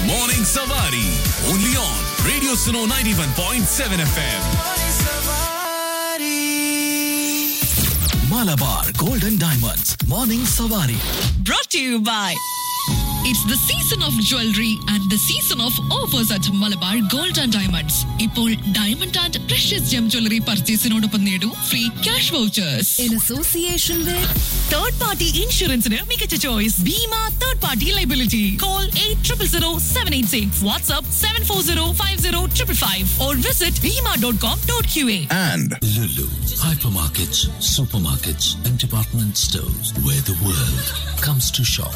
Morning Savari. Only on Radio Suno 91.7 FM. Malabar Golden Diamonds. Morning Savari. brought to you by It's the season of jewelry and the season of offers at Malabar Gold and Diamonds. ഇപ്പോൾ diamond and precious gem jewellery പർച്ചേസിനോടൊപ്പം നേടൂ free cash vouchers in association with third party ഇൻഷുറൻസിന് മികച്ച choice Bhima third party liability call eight triple zero seven eight six WhatsApp seven four zero five zero triple five or visit Bhima dot com dot Q A And Lulu, hypermarkets, supermarkets, and department stores where the world comes to shop.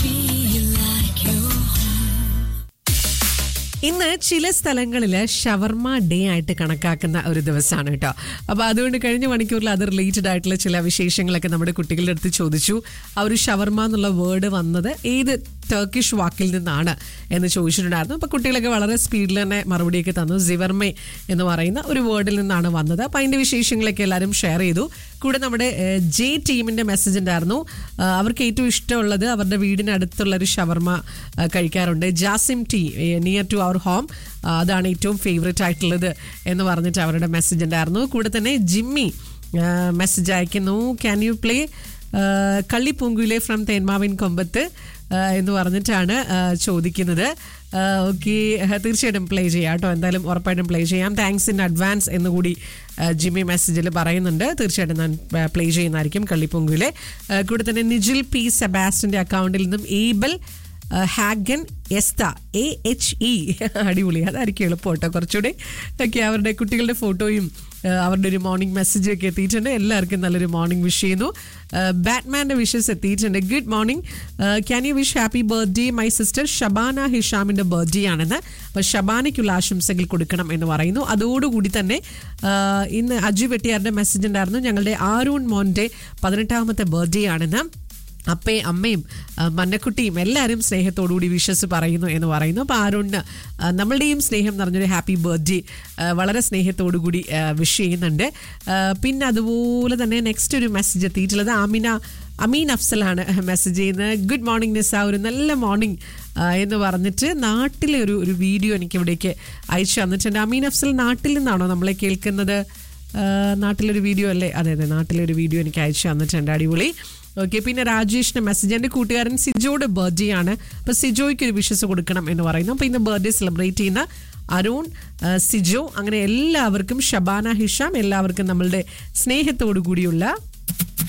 ഇന്ന് ചില സ്ഥലങ്ങളിൽ ഷവർമ day ആയിട്ട് കണക്കാക്കുന്ന ഒരു ദിവസമാണ് കേട്ടോ അപ്പോൾ അതുകൊണ്ട് കഴിഞ്ഞ മണിക്കൂറിൽ അത് റിലേറ്റഡ് ആയിട്ടുള്ള ചില വിശേഷങ്ങളൊക്കെ നമ്മുടെ കുട്ടികളുടെ അടുത്ത് ചോദിച്ചു ആ ഒരു ഷവർമ എന്നുള്ള വേർഡ് വന്നത് ഏത് ടർക്കിഷ് വാക്കിൽ നിന്നാണ് എന്ന് ചോദിച്ചിട്ടുണ്ടായിരുന്നു അപ്പോൾ കുട്ടികളൊക്കെ വളരെ സ്പീഡിൽ തന്നെ മറുപടിയൊക്കെ തന്നു സിവർമെ എന്ന് പറയുന്ന ഒരു വേർഡിൽ നിന്നാണ് വന്നത് അപ്പോൾ അതിൻ്റെ വിശേഷങ്ങളൊക്കെ എല്ലാവരും ഷെയർ ചെയ്തു കൂടെ നമ്മുടെ ഏഹ്, ജെ ടീമിൻ്റെ മെസ്സേജ് ഉണ്ടായിരുന്നു ആ, അവർക്ക് ഏറ്റവും ഇഷ്ടമുള്ളത് അവരുടെ വീടിനടുത്തുള്ള ഒരു ഷവർമ ആ, കഴിക്കാറുണ്ട് Jasim tea near to our home അതാണ് ഏറ്റവും ഫേവറേറ്റ് ആയിട്ടുള്ളത് എന്ന് പറഞ്ഞിട്ട് അവരുടെ മെസ്സേജ് ഉണ്ടായിരുന്നു കൂടെ തന്നെ ജിമ്മി മെസ്സേജ് അയക്കുന്നു can you play Kallipoonkuyile from Thenmavin Kombath ആ, എന്ന് പറഞ്ഞിട്ടാണ് ആ, ചോദിക്കുന്നത് ഓക്കെ തീർച്ചയായിട്ടും പ്ലേ ചെയ്യാം കേട്ടോ എന്തായാലും ഉറപ്പായിട്ടും പ്ലേ ചെയ്യാം താങ്ക്സ് ഇൻ അഡ്വാൻസ് എന്നുകൂടി ആ, ജിമ്മി മെസ്സേജിൽ പറയുന്നുണ്ട് തീർച്ചയായിട്ടും ഞാൻ പ്ലേ ചെയ്യുന്നതായിരിക്കും കള്ളിപ്പൊങ്കുവിലെ ആ, കൂടെ തന്നെ നിജിൽ പി സെബാസ്റ്റിൻ്റെ അക്കൗണ്ടിൽ നിന്നും ഏബൽ ഹാഗൻ എസ്ത എ എച്ച് ഇ അടിപൊളി അതായിരിക്കും എളുപ്പം കേട്ടോ കുറച്ചുകൂടി ഒക്കെ അവരുടെ കുട്ടികളുടെ ഫോട്ടോയും ആ, അവരുടെ ഒരു മോർണിംഗ് മെസ്സേജ് ഒക്കെ എത്തിയിട്ടുണ്ട് എല്ലാവർക്കും നല്ലൊരു മോർണിംഗ് വിഷ് ചെയ്യുന്നു ബാറ്റ്മാൻ്റെ വിഷസ് എത്തിയിട്ടുണ്ട് good morning can you wish happy birthday my sister Shabana ഹിഷാമിൻ്റെ ബർത്ത്ഡേ ആണെന്ന് അപ്പോൾ ഷബാനയ്ക്കുള്ള ആശംസകൾ കൊടുക്കണം എന്ന് പറയുന്നു അതോടുകൂടി തന്നെ ആ, ഇന്ന് അജു വെട്ടിയാറിൻ്റെ മെസ്സേജ് ഉണ്ടായിരുന്നു ഞങ്ങളുടെ ആരൂൺ മോൻ്റെ പതിനെട്ടാമത്തെ ബർത്ത്ഡേ ആണെന്ന് അപ്പയും അമ്മയും ആ, മന്നക്കുട്ടിയും എല്ലാവരും സ്നേഹത്തോടുകൂടി വിശ്വസ് പറയുന്നു എന്ന് പറയുന്നു അപ്പോൾ ആരുണ് ആ, നമ്മളുടെയും സ്നേഹം നിറഞ്ഞൊരു ഹാപ്പി ബർത്ത്ഡേ വളരെ സ്നേഹത്തോടു കൂടി വിഷ് ചെയ്യുന്നുണ്ട് ആ, പിന്നെ അതുപോലെ തന്നെ നെക്സ്റ്റ് ഒരു മെസ്സേജ് എത്തിയിട്ടുള്ളത് ആമിന അമീൻ അഫ്സലാണ് മെസ്സേജ് ചെയ്യുന്നത് ഗുഡ് മോർണിംഗ് നിസ ഒരു നല്ല മോർണിംഗ് എന്ന് പറഞ്ഞിട്ട് നാട്ടിലെ ഒരു ഒരു വീഡിയോ എനിക്ക് ഇവിടേക്ക് അയച്ചു തന്നിട്ടുണ്ട് അമീൻ അഫ്സൽ നാട്ടിൽ നിന്നാണോ നമ്മളെ കേൾക്കുന്നത് ആ, നാട്ടിലൊരു വീഡിയോ അല്ലേ അതെ അതെ നാട്ടിലൊരു വീഡിയോ എനിക്ക് അയച്ചു തന്നിട്ടുണ്ട് അടിപൊളി ഓക്കെ പിന്നെ രാജേഷിന്റെ മെസ്സേജ് എൻ്റെ കൂട്ടുകാരൻ സിജോയുടെ ബർത്ത്ഡേ ആണ് അപ്പോൾ സിജോയ്ക്ക് ഒരു വിഷസ് കൊടുക്കണം എന്ന് പറയുന്നു അപ്പോൾ ഇന്ന് ബർത്ത്ഡേ സെലിബ്രേറ്റ് ചെയ്യുന്ന അരുൺ ആ, സിജോ അങ്ങനെ എല്ലാവർക്കും ഷബാന ഹിഷാം എല്ലാവർക്കും നമ്മളുടെ സ്നേഹത്തോടു കൂടിയുള്ള